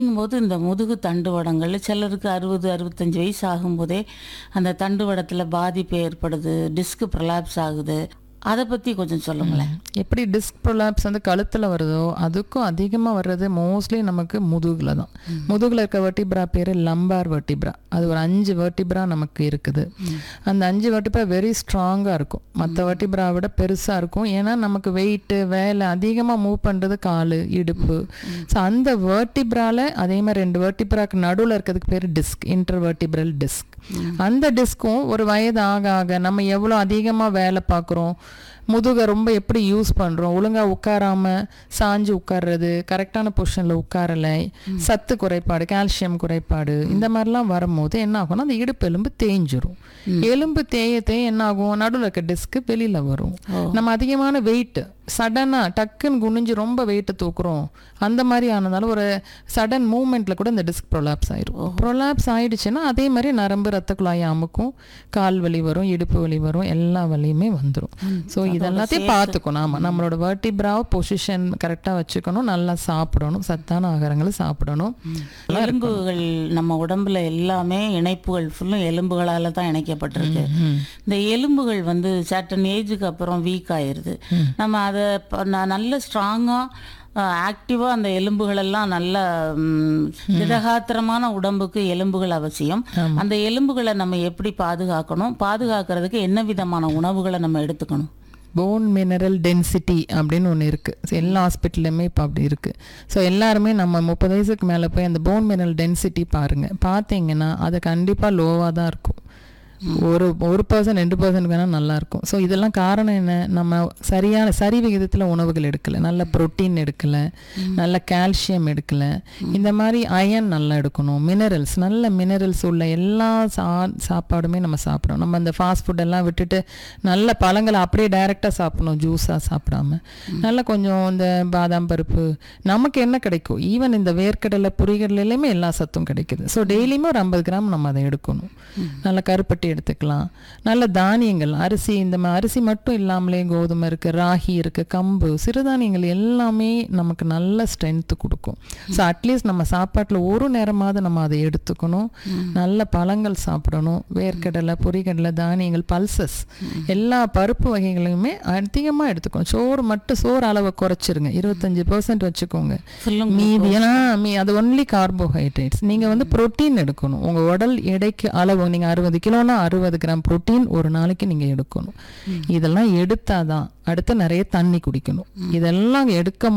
போது இந்த முதுகு தண்டுவடங்கள் சிலருக்கு அறுபது அறுபத்தஞ்சு வயசு ஆகும்போதே அந்த தண்டுவடத்தில் பாதிப்பு ஏற்படுது டிஸ்க் ப்ரலாப்ஸ் ஆகுது அதை பற்றி கொஞ்சம் சொல்லுங்களேன் எப்படி டிஸ்க் ப்ரொலாப்ஸ் வந்து கழுத்தில் வருதோ அதுக்கும் அதிகமாக வர்றது மோஸ்ட்லி நமக்கு முதுகில் தான் முதுகில் இருக்க வெர்டிப்ரா பேர் லம்பார் வெர்டிப்ரா அது ஒரு அஞ்சு வெர்டிப்ரா நமக்கு இருக்குது அந்த அஞ்சு வெர்டிப்ரா வெரி ஸ்ட்ராங்காக இருக்கும் மற்ற வெர்டிப்ரா விட பெருசாக இருக்கும் ஏன்னா நமக்கு வெயிட்டு வேலை அதிகமாக மூவ் பண்ணுறது கால் இடுப்பு ஸோ அந்த வேர்டிப்ரால அதே மாதிரி ரெண்டு வேர்டிப்ராக்கு நடுவில் இருக்கிறதுக்கு பேர் டிஸ்க் இன்டர் வெர்டிப்ரல் டிஸ்க் அந்த டிஸ்க்கும் ஒரு வயது ஆக ஆக நம்ம எவ்வளோ அதிகமாக வேலை பார்க்குறோம் முதுகை ரொம்ப எப்படி யூஸ் பண்ணுறோம் ஒழுங்காக உட்காராம சாஞ்சு உட்கார்றது கரெக்டான பொசிஷனில் உட்காரலை சத்து குறைபாடு கால்சியம் குறைபாடு இந்த மாதிரிலாம் வரும்போது என்ன ஆகும்னா அந்த இடுப்பு எலும்பு தேஞ்சிரும் எலும்பு தேய தேய என்ன ஆகும் நடுவில் இருக்க டிஸ்க்கு வெளியில் வரும் நம்ம அதிகமான வெயிட் சடனாக டக்குன்னு குனிஞ்சு ரொம்ப வெயிட்டை தூக்குறோம் அந்த மாதிரி ஆனதால ஒரு சடன் மூமெண்ட்டில் கூட இந்த டிஸ்க் ப்ரொலாப்ஸ் ஆயிரும் ப்ரொலாப்ஸ் ஆயிடுச்சுன்னா அதே மாதிரி நரம்பு ரத்த குழாய் அமுக்கும் கால் வலி வரும் இடுப்பு வலி வரும் எல்லா வலியுமே வந்துடும் ஸோ இதெல்லாத்தையும் பார்த்துக்கணும் ஆமாம் நம்மளோட வெர்டிப்ராவை பொசிஷன் கரெக்டாக வச்சுக்கணும் நல்லா சாப்பிடணும் சத்தான ஆகாரங்களை சாப்பிடணும் எலும்புகள் நம்ம உடம்புல எல்லாமே இணைப்புகள் ஃபுல்லும் எலும்புகளால தான் இணைக்கப்பட்டிருக்கு இந்த எலும்புகள் வந்து சட்டன் ஏஜுக்கு அப்புறம் வீக் ஆயிருது நம்ம அதை ப- ந- நல்ல ஸ்ட்ராங்காக ஆக்டிவாக அந்த எலும்புகள் எல்லாம் நல்ல ம், திடகாத்திரமான உடம்புக்கு எலும்புகள் அவசியம் அந்த எலும்புகளை நம்ம எப்படி பாதுகாக்கணும் பாதுகாக்கிறதுக்கு என்ன விதமான உணவுகளை நம்ம எடுத்துக்கணும் போன் மினரல் டென்சிட்டி அப்படின்னு ஒன்று இருக்குது எல்லா ஹாஸ்பிட்டல்லையுமே இப்போ அப்படி இருக்குது ஸோ எல்லாருமே நம்ம முப்பது வயசுக்கு மேலே போய் அந்த போன் மினரல் டென்சிட்டி பாருங்கள் பார்த்தீங்கன்னா அது கண்டிப்பாக லோவாக தான் இருக்கும் ஒரு ஒரு பர்சன்ட் ரெண்டு பர்சன்ட் வேணால் நல்லாயிருக்கும் ஸோ இதெல்லாம் காரணம் என்ன நம்ம சரியான சரி விகிதத்தில் உணவுகள் எடுக்கலை நல்ல புரோட்டீன் எடுக்கலை நல்ல கால்சியம் எடுக்கலை இந்த மாதிரி அயன் நல்லா எடுக்கணும் மினரல்ஸ் நல்ல மினரல்ஸ் உள்ள எல்லா சா சாப்பாடுமே நம்ம சாப்பிடணும் நம்ம அந்த ஃபாஸ்ட் ஃபுட் எல்லாம் விட்டுட்டு நல்ல பழங்களை அப்படியே டைரெக்டாக சாப்பிடணும் ஜூஸாக சாப்பிடாம நல்ல கொஞ்சம் இந்த பாதாம் பருப்பு நமக்கு என்ன கிடைக்கும் ஈவன் இந்த வேர்க்கடலை பொரிகடலையுமே எல்லா சத்தும் கிடைக்குது ஸோ டெய்லியுமே ஒரு ஐம்பது கிராம் நம்ம அதை எடுக்கணும் நல்ல கருப்பட்டி எடுத்துக்கலாம் நல்ல தானியங்கள் அரிசி இந்த மா- அரிசி மட்டும் இல்லாமலே கோதுமை இருக்குது ராகி இருக்குது கம்பு சிறுதானியங்கள் எல்லாமே நமக்கு நல்ல ஸ்ட்ரென்த்து கொடுக்கும் ஸோ அட்லீஸ்ட் நம்ம சாப்பாட்டில் ஒரு நேரமாவது நம்ம அதை எடுத்துக்கணும் நல்ல பழங்கள் சாப்பிடணும் வேர்க்கடலை பொரிகடலை தானியங்கள் பல்சஸ் எல்லா பருப்பு வகைகளையுமே அதிகமாக எடுத்துக்கணும் சோறு மட்டும் சோறு அளவை குறைச்சிருங்க இருபத்தஞ்சி பர்சன்ட் வச்சுக்கோங்க சொல்லுங்க மீதி ஏன்னா மீ அது ஒன்லி கார்போஹைட்ரேட்ஸ் நீங்கள் வந்து புரோட்டீன் எடுக்கணும் உங்கள் உடல் எடைக்கு அளவு நீங்கள் அறுபது கிலோனா அறுபது கிராம் புரோட்டீன் ஒரு நாளைக்கு நீங்கள் எடுக்கணும் இதெல்லாம் எடுத்தாதான் அடுத்து நிறைய தண்ணி குடிக்கணும் இதெல்லாம் எடுக்க